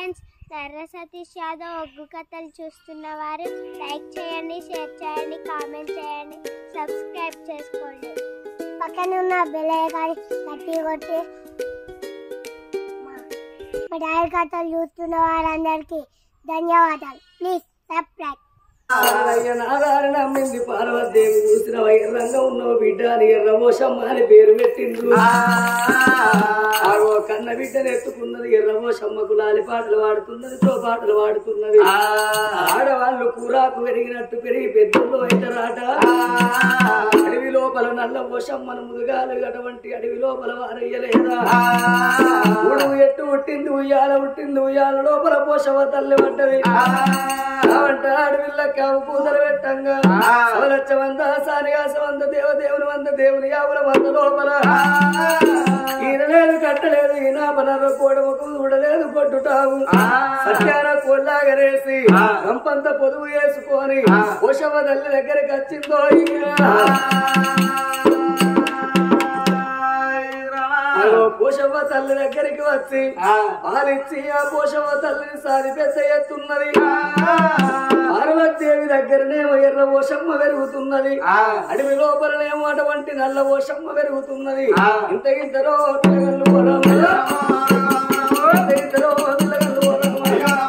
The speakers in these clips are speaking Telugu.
ఫ్రెండ్స్ నర్ర సతీష్ యాదవ్ ఒగ్గు కథలు చూస్తున్న వారు లైక్ చేయండి షేర్ చేయండి కామెంట్ చేయండి సబ్స్క్రైబ్ చేసుకోండి పక్కన ఉన్న బెల్ ఐకాన్ గట్టి కొట్టి మా డాడీ కథలు చూస్తున్న వారందరికీ ధన్యవాదాలు ప్లీజ్ సబ్స్క్రైబ్ అయ్య నాదారి నమ్మింది పార్వతీదేవి చూసిన ఎర్రంగా ఉన్న బిడ్డ అని ఎర్రమోషమ్మ అని పేరు పెట్టిండ్రు ఆగో కన్న బిడ్డను ఎత్తుకున్నది ఎర్రమోషమ్మకు లాలి పాటలు పాడుతున్నది తో పాటలు పాడుతున్నది ఆడవాళ్ళు కూరాకు పెరిగినట్టు పెరిగి పెద్దలు అవుతారాట అడవి లోపల నల్ల పోషమ్మను ముదుగాలు అటువంటి అడవి లోపల వారయ్యలేదా ఉడుగు ఎట్టు పుట్టింది ఉయ్యాల పుట్టింది ఉయ్యాల లోపల పోషవ తల్లి పడ్డది కావంట అడవిల్ల కావు కూతలు పెట్టంగా అవలచ్చ వంద సానిగాస వంద దేవదేవుని వంద దేవుని యావుల వంద లోపల ఈయన లేదు కట్టలేదు ఈయన పనర కోడముకు చూడలేదు కొట్టుటావు సత్యాన కోళ్ళాగరేసి గంపంత పొదువు వేసుకొని పోషవ తల్లి దగ్గరికి వచ్చిందో అగో పోషవ తల్లి దగ్గరికి వచ్చి పాలిచ్చి ఆ పోషవ తల్లిని సారి పెద్ద ఎత్తున్నది పార్వతీదేవి దగ్గరనేమో ఎర్ర ఓషమ్మ పెరుగుతున్నది అడవి లోపలనేమో అటువంటి నల్ల ఓషమ్మ పెరుగుతున్నది ఇంత ఇంతలో పిల్లగల్లు పొరమ్మ. ఇంత ఇంతలో పిల్లగల్లు పొరమ్మ.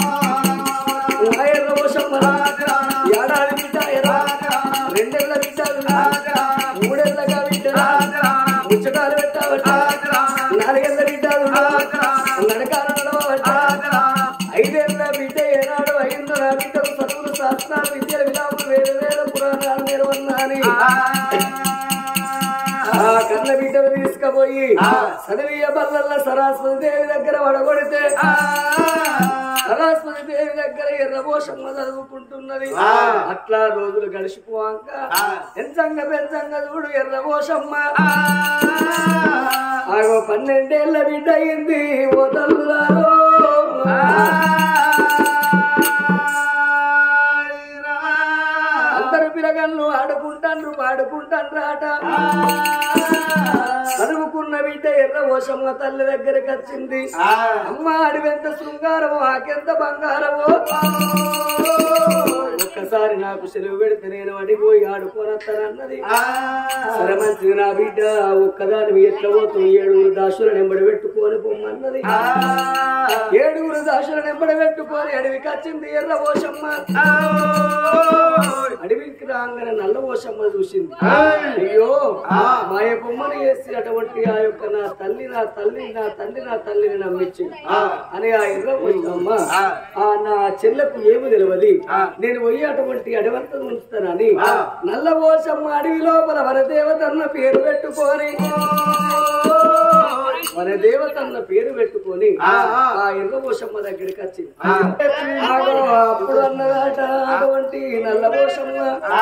ఆ ఎర్ర ఓషమ్మ ఏడాది బిడ్డ ఎర్ర రెండేళ్ల బిడ్డ మూడేళ్లగా బిడ్డ ముచ్చటాలు పెట్టావట నాలుగేళ్ల బిడ్డలు నడకాల నడవట ఐదేళ్ల బిడ్డ ఏనాడు అయిందో నా బిడ్డకు చదువులు శాస్త్రాలు విద్యలు విలాపులు వేరు వేరు పురాణాలు నిర్వహణ ఆ కన్న బిడ్డను తీసుకుపోయి చదివియ బల్లల్ల సరస్వతి దేవి దగ్గర వడగొడితే సరస్వతి దేవి దగ్గర ఎర్రబోషమ్మ చదువుకుంటున్నది అట్లా రోజులు గడిచిపోవాక పెంచంగా పెంచంగా చూడు ఎర్రబోషమ్మ ఆగో పన్నెండేళ్ల బిడ్డ అయింది ఓ తల్లులారో అందరు పిలగన్లు ఆడుకుంటాండ్రు పాడుకుంటాండ్రు ఆట చదువుకున్న బిడ్డ ఎర్ర ఓషమ్మ తల్లి దగ్గరికి వచ్చింది అమ్మ అడివెంత శృంగారమో ఆకెంత బంగారమో ఒక్కసారి నాకు సెలవు పెడితే నేను అడిపోయి ఆడుకోనత్తనన్నది సరే మంచిది నా బిడ్డ ఒక్కదాని ఎట్లా పోతూ ఏడుగురు దాసుల నెంబడి పెట్టుకొని పొమ్మన్నది ఏడుగురు దాసుల నెంబడి పెట్టుకొని అడవికి వచ్చింది ఎర్ర ఓషమ్మ అడవికి రాగానే నల్ల ఓషమ్మ చూసింది అయ్యో మాయ బొమ్మను వేసి అటువంటి ఆ యొక్క నా తల్లి నా తల్లి నా తల్లి నా తల్లిని నమ్మించింది అని ఆ ఎర్ర ఓషమ్మ ఆ నా చెల్లకు ఏమి తెలియదు నేను పోయి అటువంటి అడవంత ఉంచుతానని నల్ల ఓషమ్మ అడవి లోపల వనదేవతన్న పేరు పెట్టుకొని మన దేవతన్న పేరు పెట్టుకొని ఆ ఎర్రబోషమ్మ దగ్గరికి వచ్చింది ఆగో, అప్పుడు అన్నదాట అటువంటి నల్లబోషమ్మ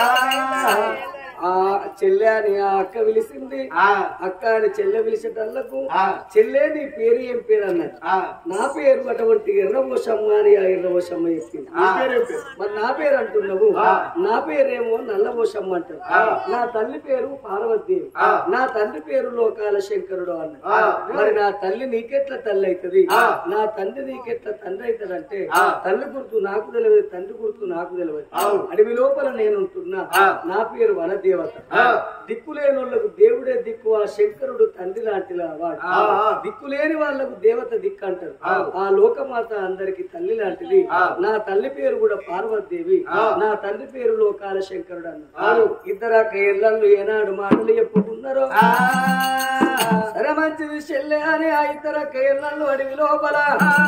ఆ చెల్లె అని ఆ అక్క పిలిచింది అక్క అని చెల్లె పిలిచేటల్లకు చెల్లె నీ పేరు ఏం పేరు అన్నది నా పేరు అటువంటి ఎర్రబోషమ్మ అని ఆ ఎర్రబోషమ్మ చెప్పింది మరి నా పేరు అంటున్నావు నా పేరేమో నల్లబోషమ్మ అంటారు నా తల్లి పేరు పార్వతీదేవి నా తండ్రి పేరు లోకాల శంకరుడు అన్నాడు మరి నా తల్లి నీకెట్లా తల్లి అవుతుంది నా తండ్రి నీకెట్లా తండ్రి అవుతాడంటే తల్లి గుర్తు నాకు తెలియదు తండ్రి గుర్తు నాకు తెలియదు అడవి లోపల నేను ఉంటున్నా నా పేరు వనదేవత దిక్కు లేని వాళ్ళకు దేవుడే దిక్కు ఆ శంకరుడు తండ్రి లాంటి వాడు దిక్కు లేని వాళ్ళకు దేవత దిక్కు అంటారు ఆ లోకమాత అందరికి తల్లి లాంటిది నా తల్లి పేరు కూడా పార్వతీదేవి నా తండ్రి పేరు లోకాల శంకరుడు అన్నారు ఇద్దరు అక్క ఇళ్ళల్లో ఏనాడు మాటలు చెప్పుకున్నారో సరే మంచిది చెల్లె అని ఆ ఇద్దరు అక్క ఇళ్ళల్లో అడవి లోపల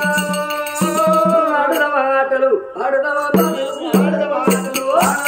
ఆడుదవ ఆటలు ఆడుదవ ఆటలు ఆడుదవ ఆటలు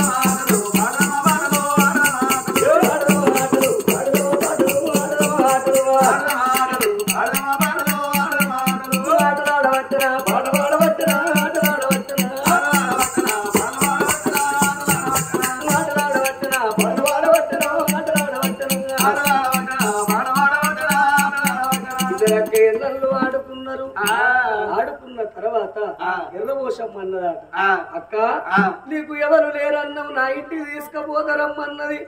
ఆడుకున్నారు ఆడుకున్న తర్వాత ఎర్రబోషమ్మ అన్నదాట అక్క నీకు ఎవరు లేరన్నావు నా ఇంటికి తీసుకుపోతారమ్మన్నది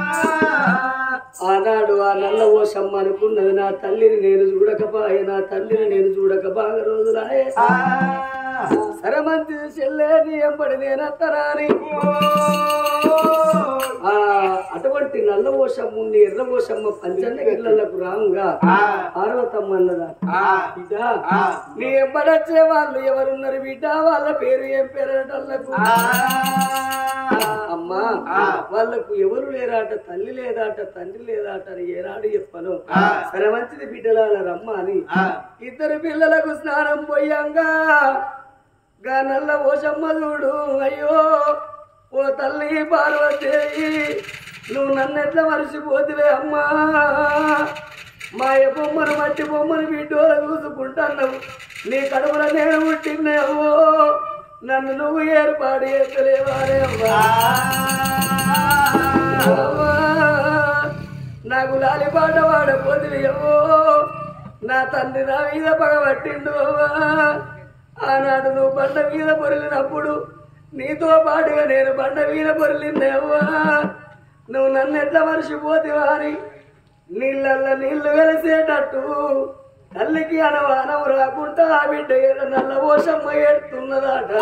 ఆనాడు ఆ నల్ల ఓషమ్మ అనుకున్నది నా తల్లిని నేను చూడకపాయే నా తల్లిని నేను చూడక బాగా రోజులాయే సరే మంచి చెల్లే నీ ఎంబడి నేనత్తరాని ఆ అటువంటి నల్ల ఓషమ్మ ఉండి ఎర్ర ఓషమ్మ పంచన్న గిళ్ళకు రాంగా పార్వతమ్మ అన్నదా బిడ్డ నీ ఎంబడొచ్చే వాళ్ళు ఎవరున్నారు బిడ్డ వాళ్ళ పేరు ఏం పేరటల్లకు అమ్మా వాళ్ళకు ఎవరు లేరాట తల్లి లేదాట తండ్రి లేదాట అని ఏనాడు చెప్పను సరే మంచిది బిడ్డలాల రమ్మ అని ఇద్దరు పిల్లలకు స్నానం పోయాంగా గా నల్ల ఓషమ్మ చూడు అయ్యో ఓ తల్లి పార్వతి నువ్వు నన్ను ఎట్లా మరిచిపోతివే అమ్మా మాయ బొమ్మను మట్టి బొమ్మను బిడ్డోల చూసుకుంటున్నావు నీ కడుపుల నేను పుట్టినావు నన్ను నువ్వు ఏర్పాటు చేస్తలేవారే అమ్మా అమ్మా, నాకు లాలి పాట పాడపోతివేమో నా తండ్రి నా మీద పగబట్టిండు అమ్మా ఆనాడు నువ్వు బండ మీద పొరిలినప్పుడు నీతో పాటుగా నేను బండ మీద పొరిలిందేవ్వా నువ్వు నన్ను ఎట్లా మర్చిపోతివా అని నీళ్ళల్లో నీళ్లు కలిసేటట్టు తల్లికి అనవానం రాకుండా ఆ బిడ్డ ఏదో నల్ల పోషమ్మ ఏడుతున్నదట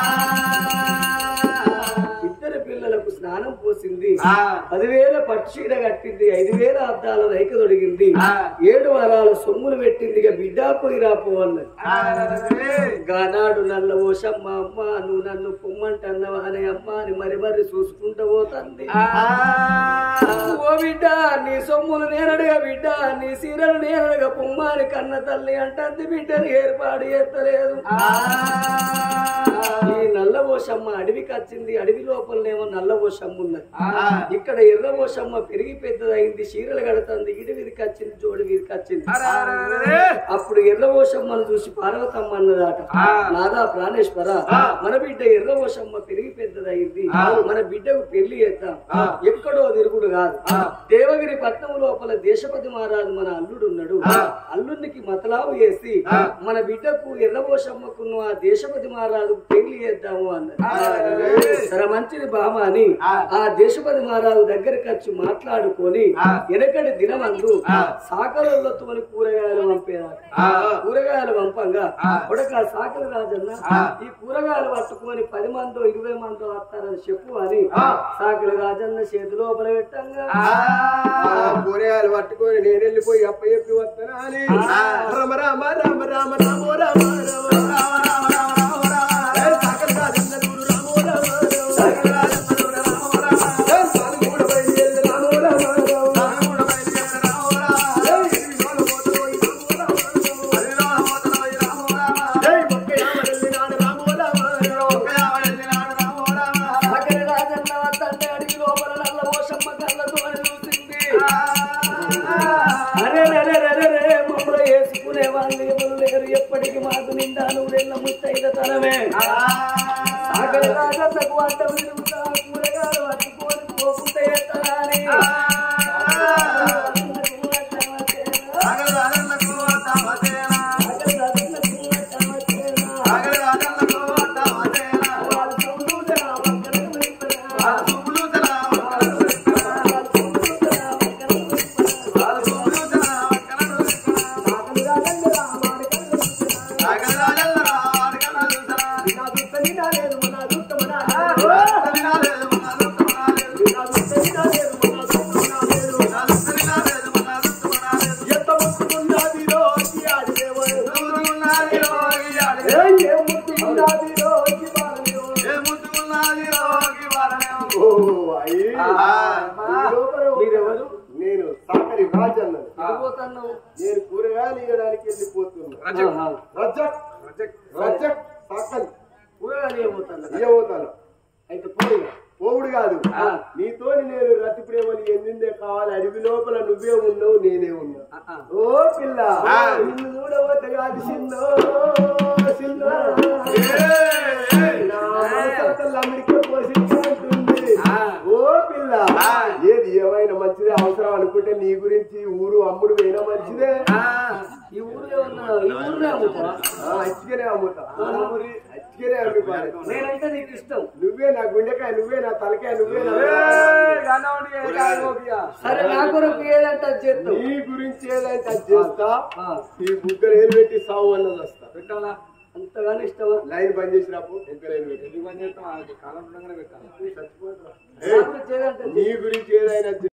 ఇద్దరు పిల్లలకు స్నానం పోసింది పదివేల పట్టుచీర కట్టింది ఐదు వేల అద్దాల రైక తొడిగింది ఏడు వారాల సొమ్ములు పెట్టింది ఇక బిడ్డా పోయి రాపో అన్నది గానాడు నల్ల ఓషమ్మ అమ్మ నువ్వు నన్ను పొమ్మంటన్నావా అనే అమ్మ అని మరి మరి చూసుకుంటూ పోతుంది ఓ బిడ్డ నీ సొమ్ములు నేనడుగా బిడ్డ నీ సీరలు నేనడుగా పొమ్మాని కన్న తల్లి అంటుంది బిడ్డని ఏర్పాటు చేస్తలేదు ఈ నల్ల ఓషమ్మ అడవికి వచ్చింది అడవి లోపలనేమో నల్ల ఓషమ్మ ఉన్నది ఇక్కడ ఎర్ర ఓషమ్మ పెరిగి పెద్దదైంది చీరలు కడుతుంది ఇడి వీధికి వచ్చింది జోడి వీధికి వచ్చింది అప్పుడు ఎర్ర ఓషమ్మను చూసి పార్వతమ్మ అన్నదాట నాదా ప్రాణేశ్వర మన బిడ్డ ఎర్ర ఓషమ్మ పెరిగి పెద్దదైంది మన బిడ్డకు పెళ్లి చేద్దాం ఎక్కడో తిరుగుడు కాదు దేవగిరి పట్నం లోపల దేశపతి మహారాజు మన అల్లుడు ఉన్నాడు అల్లుడికి మతలావు చేసి మన బిడ్డకు ఎర్రబోషమ్మకు ఆ దేశపతి మహారాజు పెళ్లి చేద్దాము అన్నది సరే మంచిది బామ అని ఆ దేశపతి మహారాజు దగ్గరికి వచ్చి మాట్లాడుకొని వెనకటి దినమందు సాకలతో కూరగాయలు పంపేదాడు కూరగాయలు పంపంగా కొడక సాకల రాజన్న ఈ కూరగాయలు పట్టుకొని పది మందో ఇరవై మందో వస్తారని చెప్పు అని సాకల రాజన్న చేతి లోపల పెట్టంగా కూరగాయలు పట్టుకొని నేను వెళ్ళిపోయి అప్ప చెప్పి వస్తానా అని రామ రామ రామ రామ రామ రామ సాకల రాజన్న వద్దంటే అడిగి లోపల నల్ల పోషమ్మ కళ్ళతో చూసింది అరే అరే అరే అరే మమ్మల్ని వేసుకునే వాళ్ళు ఎవరు లేరు ఎప్పటికి మాకు నిండా నువ్వు ముత్తైద తనమే సాగర రాజన్నకు వంట విరుగుతా కూరగాయలు పట్టుకొని పోకుంటే ఎత్తనాని మీరెవరు నేను సాకరి రాజన్నను పోతున్నావు నేను కూరగాయలు ఇవ్వడానికి వెళ్ళిపోతున్నా రజక్ రజక్ సాకలి కూరగాయలు ఏమవుతున్నా ఇవ్వబోతాను అయితే పోయిగా పోవుడు కాదు ఆ. నీతోని నేను రతి ప్రేమలు ఎన్నిందే కావాలి అడవి లోపల నువ్వే ఉన్నావు నేనే ఉన్నా ఆ, ఆ. ఓ పిల్ల నిన్ను చూడవద్ద కాదు సిన్నో సిన్నో నా మనసంతా లమ్మిడికే పోషించుకుంటుంది ఆ. ఓ పిల్ల ఏది ఏమైనా మంచిదే అవసరం అనుకుంటే నీ గురించి ఊరు అమ్ముడు పోయినా మంచిదే ఆ, ఈ ఊర్లో ఉన్న ఈ ఊర్లో అమ్ముతావా ఆ, అచ్చికనే అమ్ముతా అచ్చికనే అమ్ముతాను నేనంటే నీకు ఇష్టం నువ్వే నా గుండెకాయ నువ్వే నా తలకాయ నువ్వే నా సరే నా కొరకు ఏదంటే అది చేస్తావు నీ గురించి ఏదైతే అది చేస్తా ఆ. ఈ బుగ్గలు ఏలు పెట్టి సావు అన్నది వస్తా పెట్టాలా అంతగానో ఇష్టమా లైన్ బంద్ చేసి రాపు ఇంకా లైన్ పెట్టు. నా ఏయ్, గురించి ఏదంటే నీ గురించి ఏదైనా